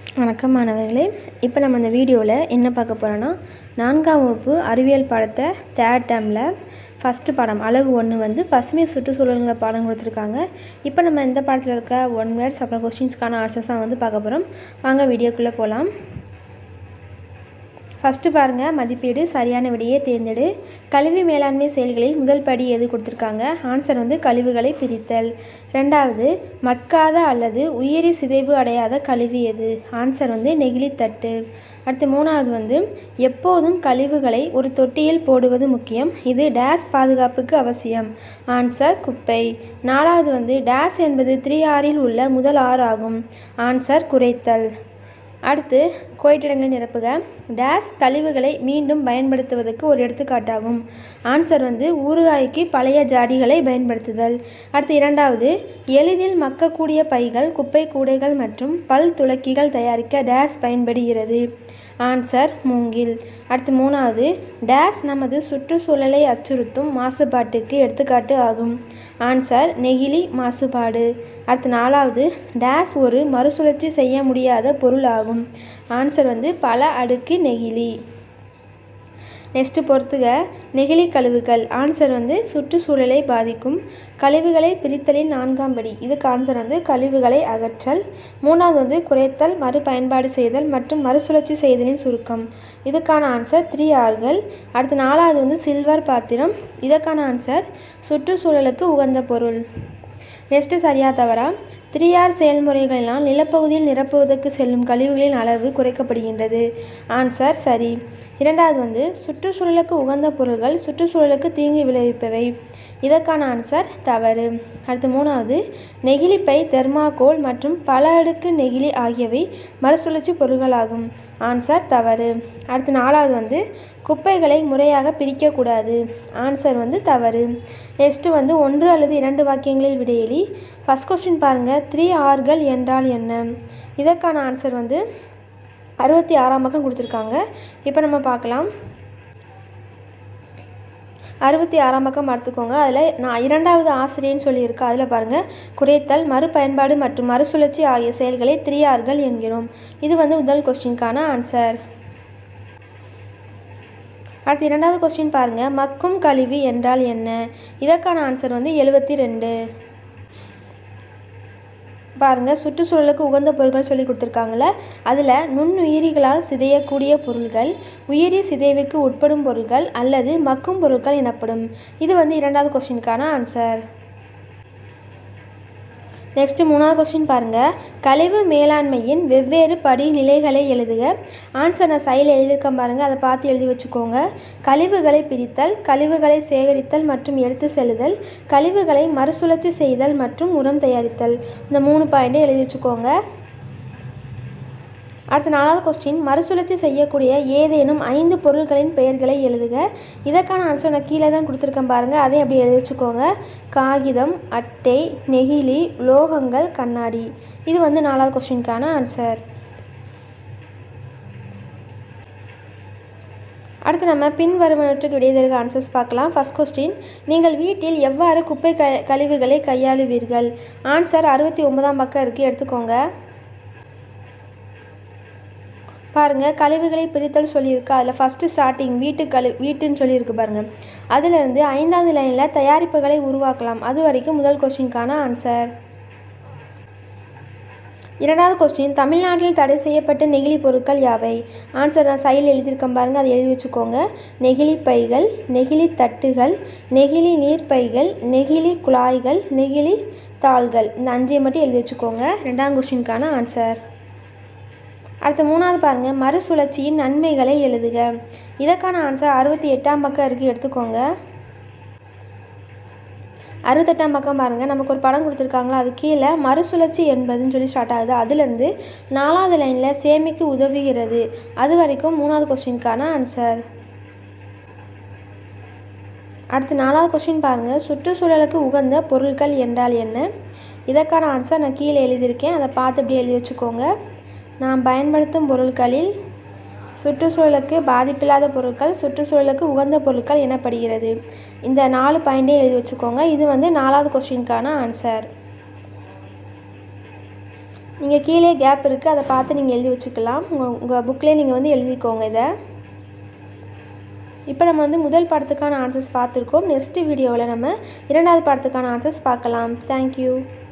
வணக்கம் மாணவர்களே இப்போ நம்ம இந்த வீடியோவில் என்ன பார்க்க போகிறோன்னா நான்காம் வகுப்பு அறிவியல் பாடத்தை தேர்ட் டேர்மில் ஃபஸ்ட்டு பாடம் அழகு ஒன்று வந்து பசுமை சுற்றுச்சூழல்ங்கிற பாடம் கொடுத்துருக்காங்க இப்போ நம்ம இந்த பாடத்தில் இருக்க ஒன் வேர்ட்ஸ் அப்புறம் கொஸ்டின்ஸ்க்கான ஆன்சர்ஸ் தான் வந்து பார்க்க போகிறோம் வாங்க வீடியோக்குள்ளே போகலாம் ஃபஸ்ட்டு பாருங்கள் மதிப்பீடு சரியான விடையை தேர்ந்தெடு கழிவு மேலாண்மை செயல்களில் முதல் படி எது கொடுத்துருக்காங்க ஆன்சர் வந்து கழிவுகளை பிரித்தல் ரெண்டாவது மக்காத அல்லது உயிரி சிதைவு அடையாத கழிவு எது ஆன்சர் வந்து நெகிழித்தட்டு அடுத்து மூணாவது வந்து எப்போதும் கழிவுகளை ஒரு தொட்டியில் போடுவது முக்கியம் இது டேஸ் பாதுகாப்புக்கு அவசியம் ஆன்சர் குப்பை நாலாவது வந்து டேஸ் என்பது த்ரீ ஆறில் உள்ள முதல் ஆறு ஆகும் ஆன்சர் குறைத்தல் அடுத்து கோயிட்டிடங்களை நிரப்புக டேஸ் கழிவுகளை மீண்டும் பயன்படுத்துவதற்கு ஒரு எடுத்துக்காட்டாகும் ஆன்சர் வந்து ஊறுகாய்க்கு பழைய ஜாடிகளை பயன்படுத்துதல் அடுத்து இரண்டாவது எளிதில் மக்கக்கூடிய பைகள் குப்பை கூடைகள் மற்றும் பல் துளக்கிகள் தயாரிக்க டேஸ் பயன்படுகிறது ஆன்சர் மூங்கில் அடுத்து மூணாவது டேஸ் நமது சுற்றுச்சூழலை அச்சுறுத்தும் மாசுபாட்டுக்கு எடுத்துக்காட்டு ஆகும் ஆன்சர் நெகிழி மாசுபாடு அடுத்து நாலாவது டேஸ் ஒரு மறுசுழற்சி செய்ய முடியாத பொருள் ஆகும் ஆன்சர் வந்து பல அடுக்கு நெகிழி நெக்ஸ்ட்டு பொறுத்துக நெகிழி கழிவுகள் ஆன்சர் வந்து சுற்றுச்சூழலை பாதிக்கும் கழிவுகளை பிரித்தலின் நான்காம் படி இதுக்கு ஆன்சர் வந்து கழிவுகளை அகற்றல் மூணாவது வந்து குறைத்தல் மறுபயன்பாடு செய்தல் மற்றும் மறுசுழற்சி செய்தலின் சுருக்கம் இதுக்கான ஆன்சர் த்ரீ ஆர்கள் அடுத்து நாலாவது வந்து சில்வர் பாத்திரம் இதற்கான ஆன்சர் சுற்றுச்சூழலுக்கு உகந்த பொருள் நெக்ஸ்ட்டு சரியா தவறா த்ரீ ஆர் செயல்முறைகளினால் நிலப்பகுதியில் நிரப்புவதற்கு செல்லும் கழிவுகளின் அளவு குறைக்கப்படுகின்றது ஆன்சர் சரி இரண்டாவது வந்து சுற்றுச்சூழலுக்கு உகந்த பொருட்கள் சுற்றுச்சூழலுக்கு தீங்கு விளைவிப்பவை இதற்கான ஆன்சர் தவறு அடுத்து மூணாவது நெகிழிப்பை தெர்மாகோல் மற்றும் பல அடுக்கு நெகிழி ஆகியவை மறுசுழற்சி பொருட்களாகும் ஆன்சர் தவறு அடுத்து நாலாவது வந்து குப்பைகளை முறையாக பிரிக்கக்கூடாது ஆன்சர் வந்து தவறு நெக்ஸ்ட்டு வந்து ஒன்று அல்லது இரண்டு வாக்கியங்களில் விடையெளி ஃபஸ்ட் கொஸ்டின் பாருங்கள் த்ரீ ஆர்கள் என்றால் என்ன இதற்கான ஆன்சர் வந்து அறுபத்தி ஆறாம் பக்கம் கொடுத்துருக்காங்க இப்போ நம்ம பார்க்கலாம் அறுபத்தி ஆறாம் பக்கம் பார்த்துக்கோங்க அதில் நான் இரண்டாவது ஆசிரியன்னு சொல்லியிருக்கு அதில் பாருங்கள் குறைத்தல் மறுபயன்பாடு மற்றும் மறுசுழற்சி ஆகிய செயல்களை த்ரீ ஆர்கள் என்கிறோம் இது வந்து முதல் கொஸ்டினுக்கான ஆன்சர் அடுத்து இரண்டாவது கொஸ்டின் பாருங்கள் மக்கும் கழிவு என்றால் என்ன இதற்கான ஆன்சர் வந்து எழுபத்தி ரெண்டு பாருங்கள் சுற்றுச்சூழலுக்கு உகந்த பொருட்கள் சொல்லி கொடுத்துருக்காங்கள அதில் நுண்ணுயிரிகளால் சிதையக்கூடிய பொருள்கள் உயிரி சிதைவுக்கு உட்படும் பொருட்கள் அல்லது மக்கும் பொருட்கள் எனப்படும் இது வந்து இரண்டாவது கொஸ்டினுக்கான ஆன்சர் நெக்ஸ்ட்டு மூணாவது கொஸ்டின் பாருங்கள் கழிவு மேலாண்மையின் வெவ்வேறு படிநிலைகளை எழுதுக ஆன்சர் நான் சைடில் எழுதியிருக்கேன் பாருங்கள் அதை பார்த்து எழுதி வச்சுக்கோங்க கழிவுகளை பிரித்தல் கழிவுகளை சேகரித்தல் மற்றும் எடுத்து செல்லுதல் கழிவுகளை மறுசுழற்சி செய்தல் மற்றும் உரம் தயாரித்தல் இந்த மூணு பாயிண்ட்டை எழுதி வச்சுக்கோங்க அடுத்த நாலாவது கொஸ்டின் மறுசுழற்சி செய்யக்கூடிய ஏதேனும் ஐந்து பொருட்களின் பெயர்களை எழுதுக இதற்கான ஆன்சர் நான் கீழே தான் கொடுத்துருக்கேன் பாருங்கள் அதையும் அப்படி எழுதி வச்சுக்கோங்க காகிதம் அட்டை நெகிழி உலோகங்கள் கண்ணாடி இது வந்து நாலாவது கொஸ்டினுக்கான ஆன்சர் அடுத்து நம்ம பின்வருவனற்றுக்கு விடைதற்கு ஆன்சர்ஸ் பார்க்கலாம் ஃபஸ்ட் கொஸ்டின் நீங்கள் வீட்டில் எவ்வாறு குப்பை க கழிவுகளை கையாளுவீர்கள் ஆன்சர் அறுபத்தி ஒன்பதாம் பக்கம் இருக்குது எடுத்துக்கோங்க பாருங்கள் கழிவுகளை பிரித்தல் சொல்லியிருக்கு அதில் ஃபஸ்ட்டு ஸ்டார்டிங் வீட்டு கழி வீட்டுன்னு சொல்லியிருக்கு பாருங்கள் அதிலிருந்து ஐந்தாவது லைனில் தயாரிப்புகளை உருவாக்கலாம் அது வரைக்கும் முதல் கொஸ்டினுக்கான ஆன்சர் இரண்டாவது கொஸ்டின் தமிழ்நாட்டில் தடை செய்யப்பட்ட நெகிழி பொருட்கள் யாவை ஆன்சர் நான் சைடில் எழுதியிருக்கேன் பாருங்கள் அதை எழுதி வச்சுக்கோங்க நெகிழி பைகள் நெகிழி தட்டுகள் நெகிழி நீர்ப்பைகள் நெகிழி குழாய்கள் நெகிழி தாள்கள் இந்த அஞ்சையை மட்டும் எழுதி வச்சுக்கோங்க ரெண்டாவது கொஸ்டினுக்கான ஆன்சர் அடுத்து மூணாவது பாருங்கள் மறுசுழற்சியின் நன்மைகளை எழுதுக இதற்கான ஆன்சர் அறுபத்தி எட்டாம் பக்கம் இருக்குது எடுத்துக்கோங்க அறுபத்தெட்டாம் பக்கம் பாருங்கள் நமக்கு ஒரு படம் கொடுத்துருக்காங்களா அது கீழே மறுசுழற்சி என்பதுன்னு சொல்லி ஸ்டார்ட் ஆகுது அதுலேருந்து நாலாவது லைனில் சேமிக்க உதவுகிறது அது வரைக்கும் மூணாவது கொஸ்டினுக்கான ஆன்சர் அடுத்து நாலாவது கொஸ்டின் பாருங்கள் சுற்றுச்சூழலுக்கு உகந்த பொருட்கள் என்றால் என்ன இதற்கான ஆன்சர் நான் கீழே எழுதியிருக்கேன் அதை பார்த்து இப்படி எழுதி வச்சுக்கோங்க நாம் பயன்படுத்தும் பொருட்களில் சுற்றுச்சூழலுக்கு பாதிப்பில்லாத பொருட்கள் சுற்றுச்சூழலுக்கு உகந்த பொருட்கள் எனப்படுகிறது இந்த நாலு பாயிண்டே எழுதி வச்சுக்கோங்க இது வந்து நாலாவது கொஸ்டினுக்கான ஆன்சர் நீங்கள் கீழே கேப் இருக்குது அதை பார்த்து நீங்கள் எழுதி வச்சுக்கலாம் உங்கள் உங்கள் புக்லேயே நீங்கள் வந்து எழுதிக்கோங்க இதை இப்போ நம்ம வந்து முதல் பாடத்துக்கான ஆன்சர்ஸ் பார்த்துருக்கோம் நெக்ஸ்ட் வீடியோவில் நம்ம இரண்டாவது பாடத்துக்கான ஆன்சர்ஸ் பார்க்கலாம் தேங்க்யூ